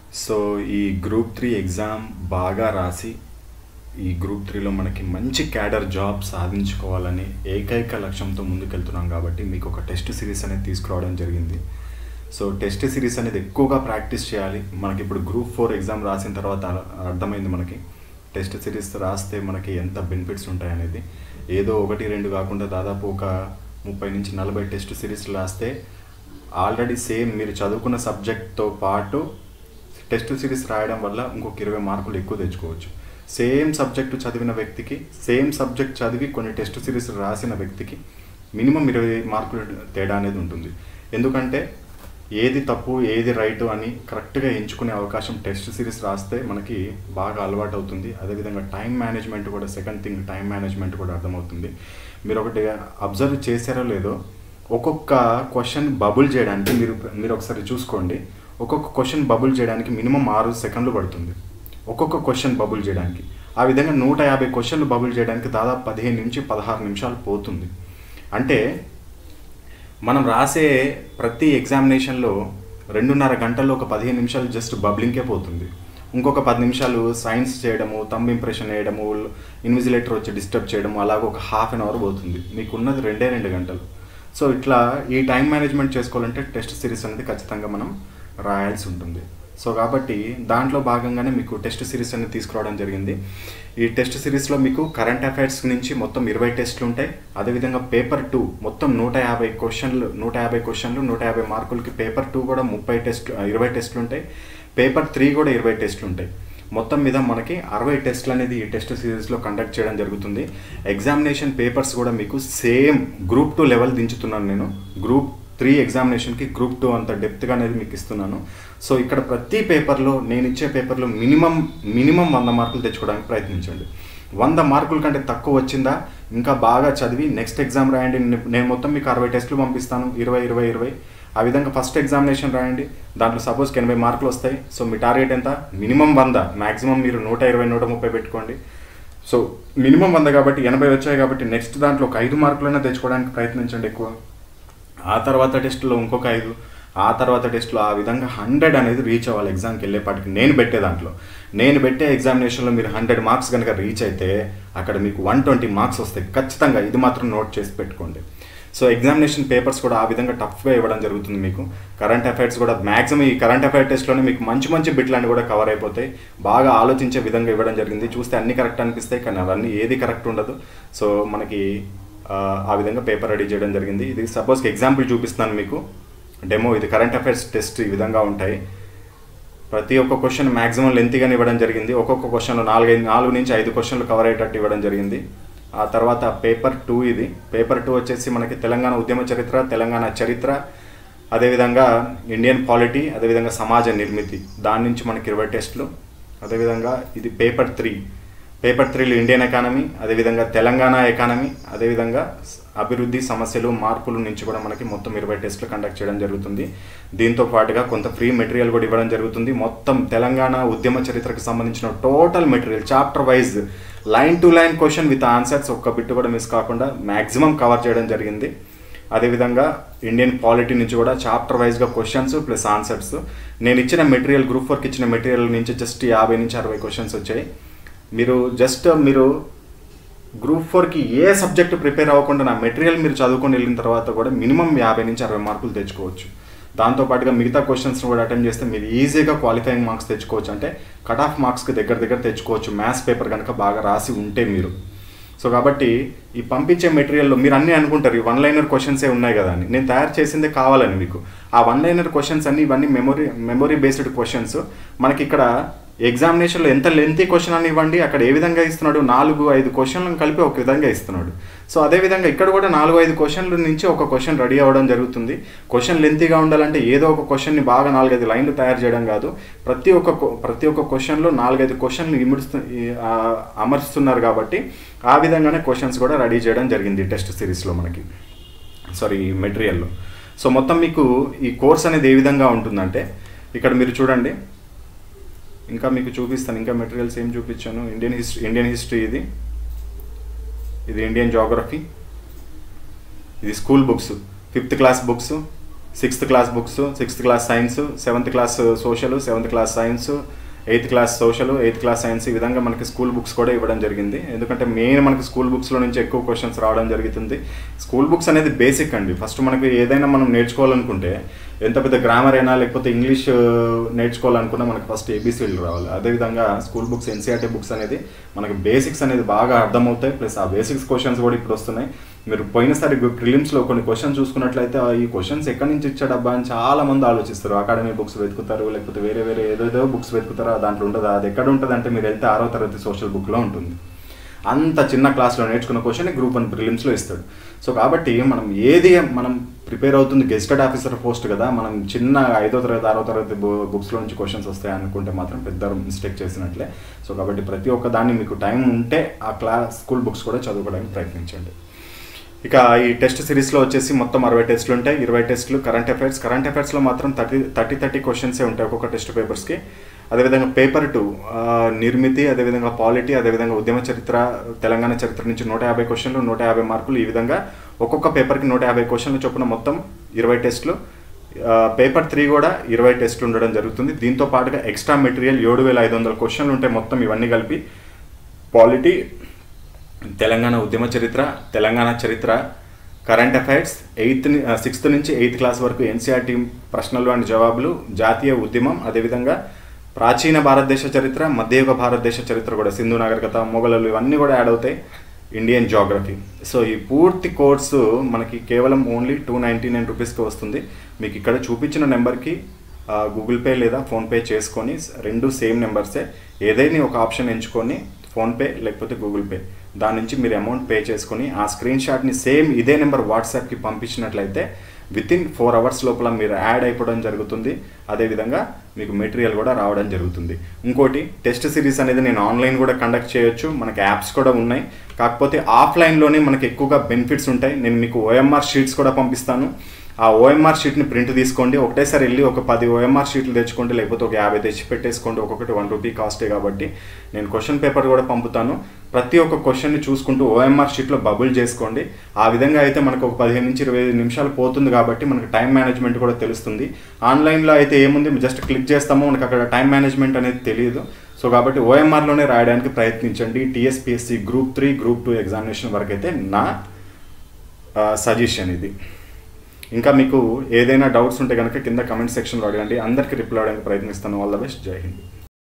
so ఈ group three exam బాగా రాసి ఈ గ్రూప్ త్రీలో మనకి మంచి క్యాడర్ జాబ్ సాధించుకోవాలని ఏకైక లక్ష్యంతో ముందుకెళ్తున్నాం కాబట్టి మీకు ఒక టెస్ట్ సిరీస్ అనేది తీసుకురావడం జరిగింది సో టెస్ట్ సిరీస్ అనేది ఎక్కువగా ప్రాక్టీస్ చేయాలి మనకి ఇప్పుడు గ్రూప్ ఫోర్ ఎగ్జామ్ రాసిన తర్వాత అర- అర్థమైంది మనకి టెస్ట్ సిరీస్ రాస్తే మనకి ఎంత బెనిఫిట్స్ ఉంటాయనేది ఏదో ఒకటి రెండు కాకుండా దాదాపు ఒక ముప్పై నుంచి నలభై టెస్ట్ సిరీస్ రాస్తే ఆల్రెడీ సేమ్ మీరు చదువుకున్న సబ్జెక్ట్తో పాటు టెస్ట్ సిరీస్ రాయడం వల్ల ఇంకొక ఇరవై మార్కులు ఎక్కువ తెచ్చుకోవచ్చు సేమ్ సబ్జెక్టు చదివిన వ్యక్తికి సేమ్ సబ్జెక్ట్ చదివి కొన్ని టెస్ట్ సిరీస్ రాసిన వ్యక్తికి మినిమం ఇరవై మార్కులు తేడా అనేది ఉంటుంది ఎందుకంటే ఏది తప్పు ఏది రైట్ అని కరెక్ట్గా ఎంచుకునే అవకాశం టెస్ట్ సిరీస్ రాస్తే మనకి బాగా అలవాటు అవుతుంది అదేవిధంగా టైం మేనేజ్మెంట్ కూడా సెకండ్ థింగ్ టైం మేనేజ్మెంట్ కూడా అర్థమవుతుంది మీరు ఒకటి అబ్జర్వ్ చేశారో లేదో ఒక్కొక్క క్వశ్చన్ బబుల్ చేయడానికి మీరు మీరు ఒకసారి చూసుకోండి ఒక్కొక్క క్వశ్చన్ బబుల్ చేయడానికి మినిమం ఆరు సెకండ్లు పడుతుంది ఒక్కొక్క క్వశ్చన్ బబుల్ చేయడానికి ఆ విధంగా నూట యాభై క్వశ్చన్లు బబుల్ చేయడానికి దాదాపు పదిహేను నుంచి పదహారు నిమిషాలు పోతుంది అంటే మనం రాసే ప్రతి ఎగ్జామినేషన్లో రెండున్నర గంటల్లో ఒక పదిహేను నిమిషాలు జస్ట్ బబ్లింగ్కే పోతుంది ఇంకొక పది నిమిషాలు సైన్స్ చేయడము తంబ్ ఇంప్రెషన్ వేయడము ఇన్విజిలేటర్ వచ్చి డిస్టర్బ్ చేయడము అలాగ ఒక హాఫ్ అన్ అవర్ పోతుంది మీకు ఉన్నది రెండే రెండు గంటలు సో ఇట్లా ఈ టైం మేనేజ్మెంట్ చేసుకోవాలంటే టెస్ట్ సిరీస్ అనేది ఖచ్చితంగా మనం రాయాల్సి ఉంటుంది సో కాబట్టి దాంట్లో భాగంగానే మీకు టెస్ట్ సిరీస్ అనేది తీసుకురావడం జరిగింది ఈ టెస్ట్ సిరీస్లో మీకు కరెంట్ అఫైర్స్ నుంచి మొత్తం ఇరవై టెస్టులు ఉంటాయి అదేవిధంగా పేపర్ టూ మొత్తం నూట యాభై క్వశ్చన్లు నూట యాభై క్వశ్చన్లు నూట యాభై మార్కులకి పేపర్ టూ కూడా ముప్పై టెస్ట్ ఇరవై టెస్టులు ఉంటాయి పేపర్ త్రీ కూడా ఇరవై టెస్టులు ఉంటాయి మొత్తం మీద మనకి అరవై టెస్టులు అనేది ఈ టెస్ట్ సిరీస్లో కండక్ట్ చేయడం జరుగుతుంది ఎగ్జామినేషన్ పేపర్స్ కూడా మీకు సేమ్ గ్రూప్ టూ లెవెల్ దించుతున్నాను నేను గ్రూప్ త్రీ ఎగ్జామినేషన్కి గ్రూప్ టూ అంత డెప్త్గా అనేది మీకు ఇస్తున్నాను సో ఇక్కడ ప్రతి పేపర్లో నేను ఇచ్చే పేపర్లో మినిమం మినిమం వంద మార్కులు తెచ్చుకోవడానికి ప్రయత్నించండి వంద మార్కుల కంటే తక్కువ వచ్చిందా ఇంకా బాగా చదివి నెక్స్ట్ ఎగ్జామ్ రాయండి నే- నేను మొత్తం మీకు అరవై టెస్టులు పంపిస్తాను ఇరవై ఇరవై ఇరవై ఆ విధంగా ఫస్ట్ ఎగ్జామినేషన్ రాయండి దాంట్లో సపోజ్కి ఎనభై మార్కులు వస్తాయి సో మీ టార్గెట్ ఎంత మినిమం వంద మ్యాక్సిమం మీరు నూట ఇరవై నూట ముప్పై పెట్టుకోండి సో మినిమం వంద కాబట్టి ఎనభై వచ్చాయి కాబట్టి నెక్స్ట్ దాంట్లో ఒక ఐదు మార్కులైనా తెచ్చుకోవడానికి ప్రయత్నించండి ఎక్కువ ఆ తర్వాత టెస్ట్లో ఇంకొక ఐదు ఆ తర్వాత టెస్ట్లో ఆ విధంగా హండ్రెడ్ అనేది రీచ్ అవ్వాలి ఎగ్జామ్కి వెళ్ళేపాటికి నేను పెట్టే దాంట్లో నేను పెట్టే ఎగ్జామినేషన్లో మీరు హండ్రెడ్ మార్క్స్ కనుక రీచ్ అయితే అక్కడ మీకు వన్ ట్వంటీ మార్క్స్ వస్తాయి ఖచ్చితంగా ఇది మాత్రం నోట్ చేసి పెట్టుకోండి సో ఎగ్జామినేషన్ పేపర్స్ కూడా ఆ విధంగా టఫ్గా ఇవ్వడం జరుగుతుంది మీకు కరెంట్ అఫైర్స్ కూడా మ్యాక్సిమం ఈ కరెంట్ అఫైర్ టెస్ట్లోనే మీకు మంచి మంచి బిట్లన్నీ కూడా కవర్ అయిపోతాయి బాగా ఆలోచించే విధంగా ఇవ్వడం జరిగింది చూస్తే అన్ని కరెక్ట్ అనిపిస్తాయి కానీ అవన్నీ ఏది కరెక్ట్ ఉండదు సో మనకి ఆ, ఆ విధంగా పేపర్ రెడీ చేయడం జరిగింది ఇది సపోజ్కి ఎగ్జాంపుల్ చూపిస్తున్నాను మీకు డెమో ఇది కరెంట్ అఫైర్స్ టెస్ట్ ఈ విధంగా ఉంటాయి ప్రతి ఒక్క క్వశ్చన్ మ్యాక్సిమం లెంతీగానే ఇవ్వడం జరిగింది ఒక్కొక్క క్వశ్చన్లో నాలుగైదు నాలుగు నుంచి ఐదు క్వశ్చన్లు కవర్ అయ్యేటట్టు ఇవ్వడం జరిగింది ఆ తర్వాత పేపర్ టూ ఇది పేపర్ టూ వచ్చేసి మనకి తెలంగాణ ఉద్యమ చరిత్ర తెలంగాణ చరిత్ర అదేవిధంగా ఇండియన్ పాలిటీ అదేవిధంగా సమాజ నిర్మితి దాని నుంచి మనకి ఇరవై టెస్టులు అదేవిధంగా ఇది పేపర్ త్రీ పేపర్ త్రీలో ఇండియన్ ఎకానమీ అదేవిధంగా తెలంగాణ ఎకానమీ అదేవిధంగా స- అభివృద్ధి సమస్యలు మార్పుల నుంచి కూడా మనకి మొత్తం ఇరవై టెస్టులు కండక్ట్ చేయడం జరుగుతుంది దీంతో పాటుగా కొంత ఫ్రీ మెటీరియల్ కూడా ఇవ్వడం జరుగుతుంది మొత్తం తెలంగాణ ఉద్యమ చరిత్రకు సంబంధించిన total material chapter wise line to line question with answers ఒక్క బిట్ కూడా మిస్ కాకుండా మ్యాక్సిమం కవర్ చేయడం జరిగింది అదేవిధంగా ఇండియన్ పాలిటీ నుంచి కూడా చాప్టర్ వైజ్గా క్వశ్చన్స్ ప్లస్ ఆన్సర్స్ నేను ఇచ్చిన మెటీరియల్ గ్రూప్ ఫోర్కి ఇచ్చిన మెటీరియల్ నుంచి జస్ట్ యాభై నుంచి అరవై క్వశ్చన్స్ వచ్చాయి మీరు జస్ట్ మీరు గ్రూప్ ఫోర్కి ఏ సబ్జెక్ట్ ప్రిపేర్ అవ్వకుండా నా మెటీరియల్ మీరు చదువుకొని వెళ్ళిన తర్వాత కూడా మినిమం యాభై నుంచి అరవై మార్కులు తెచ్చుకోవచ్చు దాంతోపాటుగా మిగతా క్వశ్చన్స్ కూడా అటెండ్ చేస్తే మీరు ఈజీగా క్వాలిఫైయింగ్ మార్క్స్ తెచ్చుకోవచ్చు అంటే కట్ ఆఫ్ మార్క్స్కి దగ్గర దగ్గర తెచ్చుకోవచ్చు మ్యాథ్స్ పేపర్ కనుక బాగా రాసి ఉంటే మీరు సో కాబట్టి ఈ పంపించే మెటీరియల్లో మీరు అన్నీ అనుకుంటారు ఈ వన్ లైనర్ క్వశ్చన్సే ఉన్నాయి కదా అని నేను తయారు చేసిందే కావాలని మీకు ఆ వన్ లైనర్ క్వశ్చన్స్ అన్ని ఇవన్నీ మెమొరీ మెమొరీ బేస్డ్ క్వశ్చన్స్ మనకి ఇక్కడ ఎగ్జామినేషన్లో ఎంత లెంతీ క్వశ్చన్ అని ఇవ్వండి అక్కడ ఏ విధంగా ఇస్తున్నాడు నాలుగు ఐదు క్వశ్చన్లను కలిపి ఒక విధంగా ఇస్తున్నాడు సో అదే విధంగా ఇక్కడ కూడా నాలుగు ఐదు క్వశ్చన్ల నుంచి ఒక క్వశ్చన్ రెడీ అవ్వడం జరుగుతుంది క్వశ్చన్ లెంతీగా ఉండాలంటే ఏదో ఒక క్వశ్చన్ని బాగా నాలుగైదు లైన్లు తయారు చేయడం కాదు ప్రతి ఒక్క క్వ- ప్రతి ఒక్క క్వశ్చన్లో నాలుగైదు క్వశ్చన్లు ఇమిడుస్తు ఈ- ఆ, అమర్స్తున్నారు కాబట్టి ఆ విధంగానే క్వశ్చన్స్ కూడా రెడీ చేయడం జరిగింది టెస్ట్ సిరీస్లో మనకి సారీ మెటీరియల్లో సో మొత్తం మీకు ఈ కోర్స్ అనేది ఏ విధంగా ఉంటుందంటే ఇక్కడ మీరు చూడండి ఇంకా మీకు చూపిస్తాను ఇంకా మెటీరియల్స్ ఏం చూపించాను ఇండియన్ హిస్టరీ ఇండియన్ హిస్టరీ ఇది ఇది ఇండియన్ జోగ్రఫీ ఇది school books fifth class books sixth class books sixth class science seventh class social seventh class science eighth class social eighth class science ఈ విధంగా మనకి స్కూల్ బుక్స్ కూడా ఇవ్వడం జరిగింది ఎందుకంటే మెయిన్ మనకి స్కూల్ బుక్స్లో నుంచి ఎక్కువ క్వశ్చన్స్ రావడం జరుగుతుంది స్కూల్ బుక్స్ అనేది బేసిక్ అండి ఫస్ట్ మనకి ఏదైనా మనం నేర్చుకోవాలనుకుంటే ఎంత పెద్ద గ్రామర్ అయినా లేకపోతే ఇంగ్లీష్ నేర్చుకోవాలనుకున్నా మనకి ఫస్ట్ ఏబీసీలు రావాలి అదేవిధంగా స్కూల్ బుక్స్ ఎన్సీఆర్టీ బుక్స్ అనేది మనకి బేసిక్స్ అనేది బాగా అర్థమవుతాయి ప్లస్ ఆ బేసిక్స్ క్వశ్చన్స్ కూడా ఇప్పుడు వస్తున్నాయి మీరు పోయినసారి ప్రిలిమ్స్లో కొన్ని క్వశ్చన్స్ చూసుకున్నట్లయితే ఆ ఈ క్వశ్చన్స్ ఎక్కడి నుంచి ఇచ్చాడబ్బా అని చాలా మంది ఆలోచిస్తారు అకాడమీ బుక్స్ వెతుకుతారు లేకపోతే వేరే వేరే ఏదేదో బుక్స్ వెతుకుతారో దాంట్లో ఉండదు అది ఎక్కడ ఉంటుంది అంటే మీరు వెళ్తే ఆరో తరగతి సోషల్ బుక్లో ఉంటుంది అంత చిన్న క్లాస్లో నేర్చుకున్న క్వశ్చన్ గ్రూప్ వన్ ప్రిలిమ్స్లో ఇస్తాడు సో కాబట్టి మనం ఏది మనం ప్రిపేర్ అవుతుంది గెస్టెడ్ ఆఫీసర్ పోస్ట్ కదా మనం చిన్న ఐదో తరగతి ఆరో తరగతి బుక్స్లో నుంచి క్వశ్చన్స్ వస్తాయి అనుకుంటే మాత్రం పెద్ద మిస్టేక్ చేసినట్లే సో కాబట్టి ప్రతి ఒక్క దాన్ని మీకు టైం ఉంటే ఆ క్లాస్ స్కూల్ బుక్స్ కూడా చదువుకోవడానికి ప్రయత్నించండి ఇక ఈ టెస్ట్ సిరీస్లో వచ్చేసి మొత్తం అరవై టెస్టులు ఉంటాయి ఇరవై టెస్టులు కరెంట్ అఫైర్స్ కరెంట్ అఫైర్స్లో మాత్రం థర్టీ థర్టీ థర్టీ క్వశ్చన్సే ఉంటాయి ఒక్కొక్క టెస్ట్ పేపర్స్కి అదేవిధంగా పేపర్ టూ నిర్మితి అదేవిధంగా పాలిటీ అదేవిధంగా ఉద్యమ చరిత్ర తెలంగాణ చరిత్ర నుంచి నూట యాభై క్వశ్చన్లు నూట యాభై మార్కులు ఈ విధంగా ఒక్కొక్క పేపర్కి నూట యాభై క్వశ్చన్లు చొప్పున మొత్తం ఇరవై టెస్టులు పేపర్ త్రీ కూడా ఇరవై టెస్టులు ఉండడం జరుగుతుంది దీంతో పాటుగా ఎక్స్ట్రా మెటీరియల్ ఏడు వేల ఐదు వందల క్వశ్చన్లు ఉంటాయి మొత్తం ఇవన్నీ కలిపి పాలిటీ తెలంగాణ ఉద్యమ చరిత్ర తెలంగాణ చరిత్ర కరెంట్ అఫైర్స్ ఎయిత్ సిక్స్త్ నుంచి ఎయిత్ క్లాస్ వరకు ఎన్సీఆర్టీ ప్రశ్నలు అండ్ జవాబులు జాతీయ ఉద్యమం అదేవిధంగా ప్రాచీన భారతదేశ చరిత్ర మధ్యయుగ భారతదేశ చరిత్ర కూడా సింధు నాగరికత మొఘలు ఇవన్నీ కూడా యాడ్ అవుతాయి ఇండియన్ జాగ్రఫీ సో ఈ పూర్తి కోర్సు మనకి కేవలం ఓన్లీ టూ నైంటీ నైన్ రూపీస్కి వస్తుంది మీకు ఇక్కడ చూపించిన నెంబర్కి గూగుల్ పే లేదా ఫోన్పే చేసుకొని రెండు సేమ్ నెంబర్సే ఏదైనా ఒక ఆప్షన్ ఎంచుకొని ఫోన్పే లేకపోతే గూగుల్ పే దాని నుంచి మీరు అమౌంట్ పే చేసుకొని ఆ స్క్రీన్ షాట్ని సేమ్ ఇదే నెంబర్ వాట్సాప్కి పంపించినట్లయితే విత్ ఇన్ ఫోర్ అవర్స్ లోపల మీరు యాడ్ అయిపోవడం జరుగుతుంది అదేవిధంగా మీకు మెటీరియల్ కూడా రావడం జరుగుతుంది ఇంకోటి టెస్ట్ సిరీస్ అనేది నేను ఆన్లైన్ కూడా కండక్ట్ చేయొచ్చు మనకి యాప్స్ కూడా ఉన్నాయి కాకపోతే ఆఫ్లైన్లోనే మనకి ఎక్కువగా బెనిఫిట్స్ ఉంటాయి నేను మీకు ఓఎంఆర్ షీట్స్ కూడా పంపిస్తాను ఆ ఓఎంఆర్ షీట్ని ప్రింట్ తీసుకోండి ఒకటేసారి వెళ్ళి ఒక పది ఓఎంఆర్ షీట్లు తెచ్చుకోండి లేకపోతే ఒక యాభై తెచ్చి పెట్టేసుకోండి ఒక్కొక్కటి వన్ రూపీ కాస్టే కాబట్టి నేను క్వశ్చన్ పేపర్ కూడా పంపుతాను ప్రతి ఒక్క క్వశ్చన్ని చూసుకుంటూ ఓఎంఆర్ షీట్లో బబుల్ చేసుకోండి ఆ విధంగా అయితే మనకు ఒక పదిహేను నుంచి ఇరవై నిమిషాలు పోతుంది కాబట్టి మనకు టైం మేనేజ్మెంట్ కూడా తెలుస్తుంది ఆన్లైన్లో అయితే ఏముంది జస్ట్ క్లిక్ చేస్తామో మనకు అక్కడ టైం మేనేజ్మెంట్ అనేది తెలియదు సో కాబట్టి ఓఎంఆర్లోనే రాయడానికి ప్రయత్నించండి TSPSC group three group two examination వరకు అయితే నా సజెషన్ ఇది ఇంకా మీకు ఏదైనా డౌట్స్ ఉంటే కనుక కింద కమెంట్ సెక్షన్లో అడగండి అందరికీ రిప్లై అవ్వడానికి ప్రయత్నిస్తాను ఆల్ ద బెస్ట్ జై హింద్